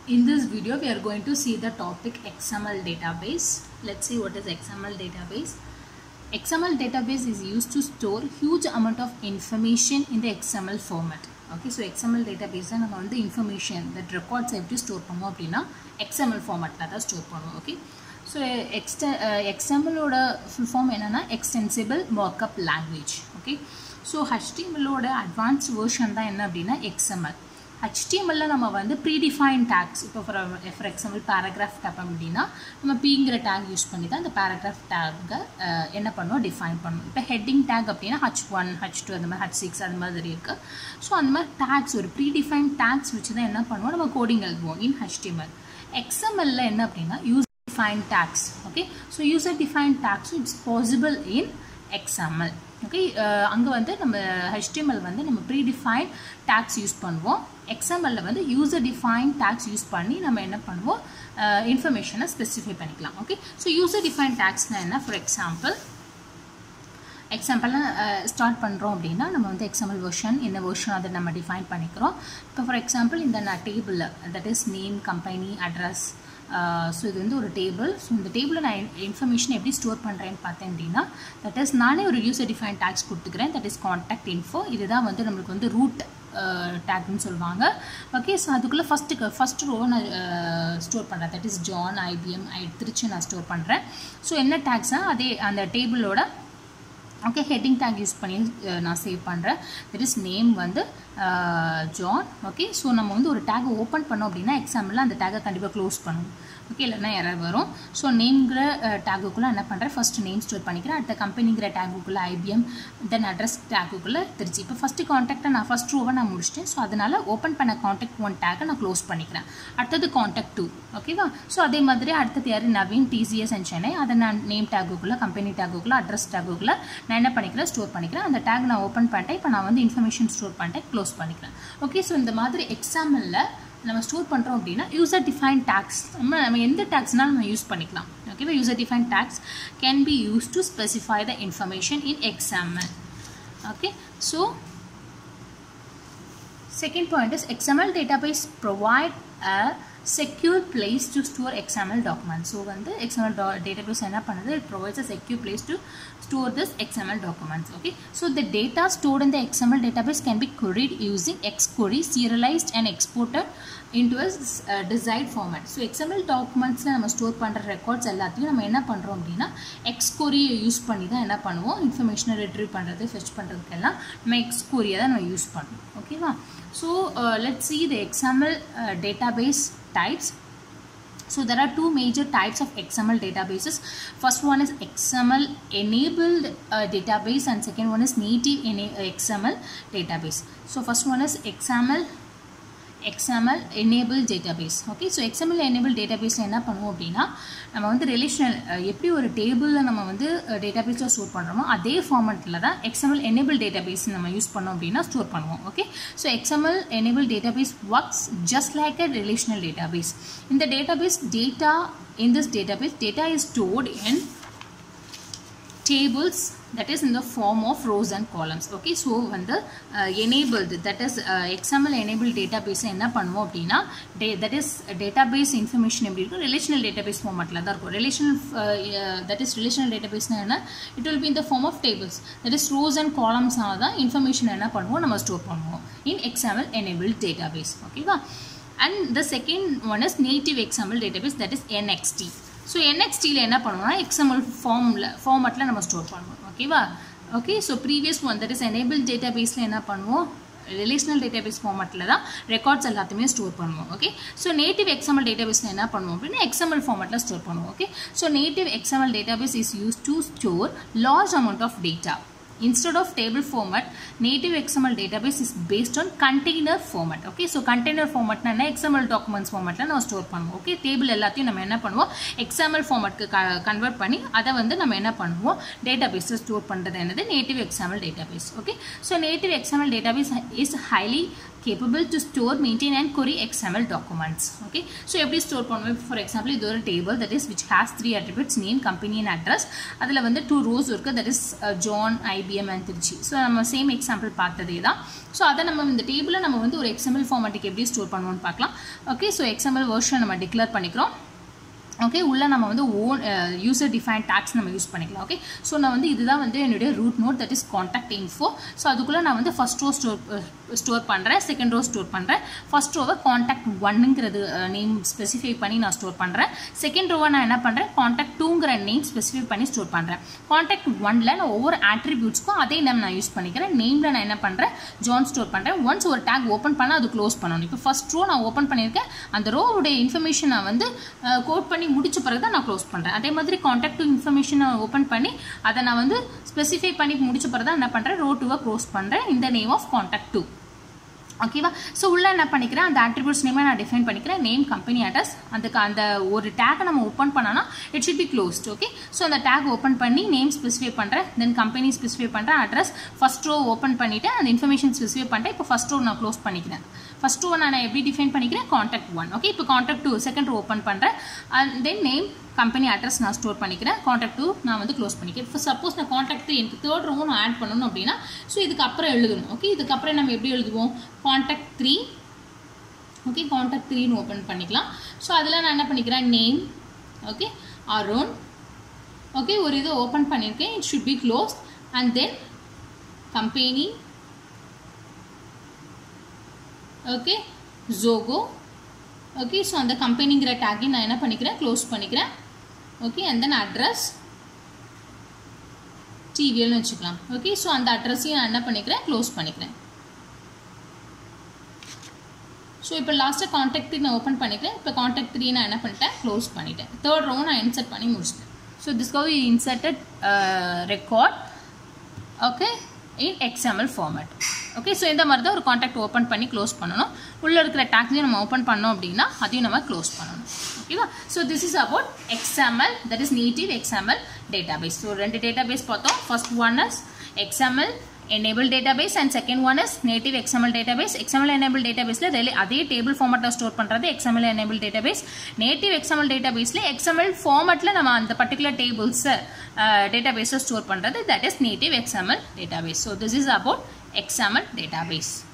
In this video, we are going to see the topic XML database. Let's see what is XML database. XML database is used to store huge amount of information in the XML format. Okay so XML டேட்டாபேஸை நம்ம வந்து information that records எப்படி store பண்ணுவோம் அப்படின்னா XML ஃபார்மேட்டில் தான் store பண்ணுவோம் okay so எக்ஸ்ட எக்ஸ்எம்எலோட ஃபுல் ஃபார்ம் என்னென்னா extensible markup language okay so ஹெச்டிஎம்எல்லோட அட்வான்ஸ் வேர்ஷன் தான் என்ன அப்படின்னா எக்ஸ்எம்எல் ஹெச்டிஎம்எல்ல நம்ம வந்து ப்ரீடிஃபைன் டேக்ஸ் இப்போ for for example paragraph tag அப்படின்னா நம்ம பிங்கிற டேக் யூஸ் பண்ணி தான் அந்த பேராகிராஃப் டேக்கை என்ன பண்ணுவோம் டிஃபைன் பண்ணுவோம் இப்போ ஹெட்டிங் டேக் அப்படின்னா ஹச் ஒன் ஹச் டூ அந்த மாதிரி ஹச் சிக்ஸ் அந்த மாதிரி இருக்குது ஸோ அந்த மாதிரி டேக்ஸ் ஒரு ப்ரீடிஃபைன் டேக்ஸ் வச்சு தான் என்ன பண்ணுவோம் நம்ம கோடிங் எழுதுவோம் இன் ஹெச்டிஎம்எல் எக்ஸ்எம்எல்ல என்ன அப்படின்னா use define tags okay so user define tags it's possible in XML okay அங்கே வந்து நம்ம ஹெச்டிஎம்எல் வந்து நம்ம ப்ரீடிஃபைன் டேக்ஸ் யூஸ் பண்ணுவோம் எக்ஸ்எம்எல்ல வந்து யூசர் டிஃபைன் டேக்ஸ் யூஸ் பண்ணி நம்ம என்ன பண்ணுவோம் இன்ஃபர்மேஷனை ஸ்பெசிஃபை பண்ணிக்கலாம் ஓகே ஸோ யூசர் டிஃபைன் டேக்ஸ்னால் என்ன ஃபார் எக்ஸாம்பிள் எக்ஸாம்பிள்லாம் ஸ்டார்ட் பண்ணுறோம் அப்படின்னா நம்ம வந்து எக்ஸாம்பிள் வெர்ஷன் என்ன வெர்ஷன் அதை நம்ம டிஃபைன் பண்ணிக்கிறோம் இப்போ ஃபார் எக்ஸாம்பிள் இந்த நான் டேபிளில் that is name company address so இது வந்து ஒரு டேபிள் ஸோ இந்த டேபிளில் நான் இன்ஃபர்மேஷன் எப்படி ஸ்டோர் பண்ணுறேன்னு பார்த்தேன் அப்படின்னா தட் இஸ் நானே ஒரு யூசர் டிஃபைன் டேக்ஸ் கொடுத்துக்கிறேன் தட் இஸ் கான்டாக்ட் இன்ஃபோ இதுதான் வந்து நம்மளுக்கு வந்து ரூட் டேக்னு சொல்லுவாங்க ஓகே ஸோ அதுக்குள்ளே ஃபஸ்ட்டு ஃபஸ்ட் ரோ நான் ஸ்டோர் பண்ணுறேன் தட் இஸ் ஜான் ஐபிஎம் ஐ திருச்சி நான் ஸ்டோர் பண்ணுறேன் ஸோ என்ன டேக்ஸ்னால் அதே அந்த டேபிளோட ஓகே ஹெட்டிங் டேக் யூஸ் பண்ணி நான் சேவ் பண்ணுறேன் தட் இஸ் நேம் வந்து ஜான் ஓகே ஸோ நம்ம வந்து ஒரு டேக் ஓப்பன் பண்ணோம் அப்படின்னா எக்ஸாம்பிளில் அந்த டேக்கை கண்டிப்பாக க்ளோஸ் பண்ணணும் ஓகே இல்லைனா எரர் வரும் ஸோ நேம்ங்கிற டேக்குக்குள்ளே என்ன பண்ணுறேன் ஃபஸ்ட் நேம் ஸ்டோர் பண்ணிக்கிறேன் அடுத்த கம்பெனிங்கிற டேக்குக்குள்ளே ஐபிஎம் தென் அட்ரஸ் டேக்குக்குள்ளே திருச்சி இப்போ ஃபஸ்ட்டு காண்டாக்டை நான் ஃபஸ்ட் ரூவை நான் முடிச்சிட்டேன் ஸோ அதனால் ஓப்பன் பண்ண காண்டாக்ட் ஒன் டேக்கை நான் க்ளோஸ் பண்ணிக்கிறேன் அடுத்தது காண்டாக்ட் டூ ஓகேவா ஸோ அதே மாதிரி அடுத்தது யார் நவீன் டிசிஎஸ் அண்ட் சென்னை அதை நான் நேம் டேக்குக்குள்ளே கம்பெனி டேக்குக்குள்ளே அட்ரஸ் டேக்குக்குள்ளே நான் என்ன பண்ணிக்கிறேன் ஸ்டோர் பண்ணிக்கிறேன் அந்த டேக் நான் ஓப்பன் பண்ணிட்டேன் இப்போ நான் வந்து இன்ஃபர்மேஷன் ஸ்டோர் பண்ணிட்டேன் க்ளோஸ் பண்ணிக்கிறேன் ஓகே ஸோ இந்த மாதிரி எக்ஸாம்பிளில் நம்ம ஸ்டோர் பண்ணுறோம் அப்படின்னா யூசர் டிஃபைன் டேக்ஸ் நம்ம நம்ம எந்த டேக்ஸ்னாலும் நம்ம யூஸ் பண்ணிக்கலாம் ஓகேவா user define tags can be use to specify the information in example okay so second point is xml database provide a secure place to store xml documents so வந்து xml database என்ன பண்ணுது it provides a secure place to store this xml documents okay so the data stored in the xml database can be queried using xquery serialized and exported into a uh, desired format so xml documentsல நம்ம store பண்ணுற records எல்லாத்தையும் நம்ம என்ன பண்ணுறோம் அப்படின்னா எக்ஸ்கொரியை use பண்ணி தான் என்ன பண்ணுவோம் இன்ஃபர்மேஷனை ரிட்ரீவ் பண்ணுறது ஃபெச் பண்ணுறதுக்கெல்லாம் நம்ம எக்ஸ்கொரியை தான் நம்ம யூஸ் பண்ணுவோம் ஓகேவா so let's see the example database types so there are two major types of xml databases first one is xml enabled uh, database and second one is native xml database so first one is xml XML enabled database okay so XML enabled database என்ன பண்ணுவோம் அப்படின்னா நம்ம வந்து relational எப்படி ஒரு டேபிளில் நம்ம வந்து டேட்டாபேஸில் ஸ்டோர் பண்ணுறோமோ அதே ஃபார்மெட்டில் தான் XML enabled database நம்ம யூஸ் பண்ணோம் அப்படின்னா ஸ்டோர் பண்ணுவோம் okay so XML enabled database works just like a relational database இந்த database data in this database data is stored in tables that is in the form of rows and columns okay so வந்து uh, enabled that is uh, XML enabled database என்ன பண்ணுவோம் அப்படின்னா that is database information எப்படி இருக்கும் relational database formatல தான் இருக்கும் relational uh, that is relational database என்ன it will be in the form of tables that is rows and columns தான் information என்ன பண்ணுவோம் நம்ம ஸ்டோர் பண்ணுவோம் in XML enabled database ஓகேவா and the second one is native XML database that is NXT so என்எக்ஸ்டியில் என்ன பண்ணுவோம்னா எக்ஸ்எம்எல் ஃபார்மில் ஃபார்மட்டில் நம்ம ஸ்டோர் பண்ணுவோம் ஓகேவா okay so previous one that is enable டேட்டா பேஸில் என்ன பண்ணுவோம் ரிலேஷனல் டேட்டாபேஸ் ஃபார்மட்டில் தான் ரெக்கார்ட்ஸ் எல்லாத்தையுமே ஸ்டோர் பண்ணுவோம் ஓகே ஸோ நேட்டிவ் எக்ஸ்எம்எல் டேட்டாபேஸில் என்ன பண்ணுவோம் அப்படின்னா எக்ஸ்எம்எல் ஃபார்மட்டில் ஸ்டோர் பண்ணுவோம் okay so native XML database is use to store large amount of data instead of table format native xml database is based on container format okay so container format என்ன xml documents formatல நம்ம store பண்ணுவோம் okay table எல்லாத்தையும் நம்ம என்ன பண்ணுவோம் xml formatக்கு convert பண்ணி அதை வந்து நம்ம என்ன பண்ணுவோம் டேட்டாபேஸில் ஸ்டோர் பண்ணுறது என்னது நேட்டிவ் xml database okay so native xml database is highly capable to store maintain and query xml documents okay so எப்படி ஸ்டோர் பண்ணுவோம் ஃபார் எக்ஸாம்பிள் இது ஒரு table that is which has three attributes name company and address அதில் வந்து two rows இருக்குது that is John IBM Trichy so நம்ம same example பார்த்ததே தான் ஸோ அதை நம்ம இந்த டேபிளில் நம்ம வந்து ஒரு எக்ஸ்எம்எல் ஃபார்மேட்டுக்கு எப்படி ஸ்டோர் பண்ணுவோம்னு பார்க்கலாம் ஓகே ஸோ எக்ஸ்எம்எல் வெர்ஷன் நம்ம டிக்ளேர் பண்ணிக்கிறோம் ஓகே உள்ளே நம்ம வந்து ஓன் யூசர் டிஃபைன் டேக்ஸ் நம்ம யூஸ் பண்ணிக்கலாம் ஓகே ஸோ நான் வந்து இதுதான் வந்து என்னுடைய root node that is contact info so அதுக்குள்ளே நான் வந்து ஃபஸ்ட் ரோ ஸ்டோர் ஸ்டோர் பண்ணுறேன் செகண்ட் ரோ ஸ்டோர் பண்ணுறேன் ஃபஸ்ட் ரோவை காண்டாக்ட் ஒன்னுங்கிறது நேம் ஸ்பெசிஃபை பண்ணி நான் ஸ்டோர் பண்ணுறேன் செகண்ட் ரோவை நான் என்ன பண்ணுறேன் காண்டாக்ட் டூங்கிற நேம் ஸ்பெசிஃபை பண்ணி ஸ்டோர் பண்ணுறேன் காண்டாக்ட் ஒனில் நான் ஒவ்வொரு ஆட்ரிபியூட்ஸ்க்கும் அதே நேம் நான் யூஸ் பண்ணிக்கிறேன் நேமில் நான் என்ன பண்ணுறேன் ஜான் ஸ்டோர் பண்ணுறேன் ஒன்ஸ் ஒரு டேக் ஓப்பன் பண்ணால் அது க்ளோஸ் பண்ணணும் இப்போ ஃபஸ்ட் ரோ நான் ஓப்பன் பண்ணியிருக்கேன் அந்த ரோவுடைய இன்ஃபர்மேஷன் நான் வந்து கோட் பண்ணி முடிச்ச பிறகு தான் நான் க்ளோஸ் பண்ணுறேன் அதே மாதிரி காண்டாக்ட் டூ இன்ஃபர்மேஷனை ஓப்பன் பண்ணி அதை நான் வந்து ஸ்பெசிஃபை பண்ணி முடிச்ச பிறகு தான் என்ன பண்ணுறேன் ரோ டூவை க்ளோஸ் பண்ணுறேன் இந்த நேம் ஆஃப் காண்டாக்ட் டூ ஓகேவா ஸோ உள்ள என்ன பண்ணிக்கிறேன் அந்த ஆட்ரிபியூட்ஸ் நேமை நான் டிஃபைன் பண்ணிக்கிறேன் நேம் கம்பெனி அட்ரஸ் அதுக்கு அந்த ஒரு டேக்கை நம்ம ஓப்பன் பண்ணோன்னா it should be closed okay so அந்த டேக் ஓப்பன் பண்ணி நேம் ஸ்பெசிஃபை பண்ணுறேன் தென் கம்பெனி ஸ்பெசிஃபை பண்ணுறேன் அட்ரஸ் ஃபஸ்ட் ரோ ஓப்பன் பண்ணிவிட்டு அந்த இன்ஃபர்மேஷன் ஸ்பெசிஃபை பண்ணிட்டேன் இப்போ ஃபஸ்ட் ரோ நான் க்ளோஸ் பண்ணிக்கிறேன் ஃபஸ்ட் ரோ நான் எப்படி டிஃபைன் பண்ணிக்கிறேன் காண்டாக்ட் ஒன் ஓகே இப்போ contact two second row open பண்ணுறேன் and then name company address நான் ஸ்டோர் பண்ணிக்கிறேன் காண்டாக்ட் டூ நான் வந்து க்ளோஸ் பண்ணிக்கிறேன் இப்போ சப்போஸ் நான் காண்டாக்ட் த்ரீ எனக்கு தேர்ட் ரோவும் நான் ஆட் பண்ணணும் அப்படின்னா ஸோ இதுக்கப்புறம் எழுதணும் ஓகே இதுக்கப்புறம் நம்ம எப்படி எழுதுவோம் காண்டாக்ட் த்ரீ ஓகே காண்டாக்ட் த்ரீன்னு ஓப்பன் பண்ணிக்கலாம் ஸோ அதில் நான் என்ன பண்ணிக்கிறேன் நேம் ஓகே அரோன் ஓகே ஒரு இது ஓப்பன் பண்ணியிருக்கேன் it should be close and then company okay Zoho okay so அந்த கம்பெனிங்கிற டேக்கையும் நான் என்ன பண்ணிக்கிறேன் க்ளோஸ் பண்ணிக்கிறேன் ஓகே அண்ட் தென் அட்ரஸ் டிவிஎல்னு வச்சுக்கலாம் ஓகே ஸோ அந்த அட்ரஸையும் நான் என்ன பண்ணிக்கிறேன் க்ளோஸ் பண்ணிக்கிறேன் ஸோ இப்போ லாஸ்ட்டாக காண்டாக்ட் த்ரீ நான் ஓப்பன் பண்ணிக்கிறேன் இப்போ காண்டாக்ட் த்ரீ நான் என்ன பண்ணிட்டேன் க்ளோஸ் பண்ணிட்டேன் தேர்ட் ரோ நான் இன்சர்ட் பண்ணி முடிச்சிட்டேன் so this go inserted record okay in example format okay so இந்த மாதிரி தான் ஒரு காண்டாக்ட் ஓப்பன் பண்ணி க்ளோஸ் பண்ணணும் உள்ளே இருக்கிற டேக்ஸையும் நம்ம ஓப்பன் பண்ணோம் அப்படின்னா அதையும் நம்ம க்ளோஸ் பண்ணணும் ஓகேவா so this is about example that is native example database so ரெண்டு டேட்டாபேஸ் பார்த்தோம் first one is example enable database and second one is native XML database XML enable databaseல really அதே table formatல ஸ்டோர் பண்றது XML enable database native XML databaseல XML formatல நம்ம அந்த particular tables database ஸ்டோர் பண்றது that is native XML database so this is about XML database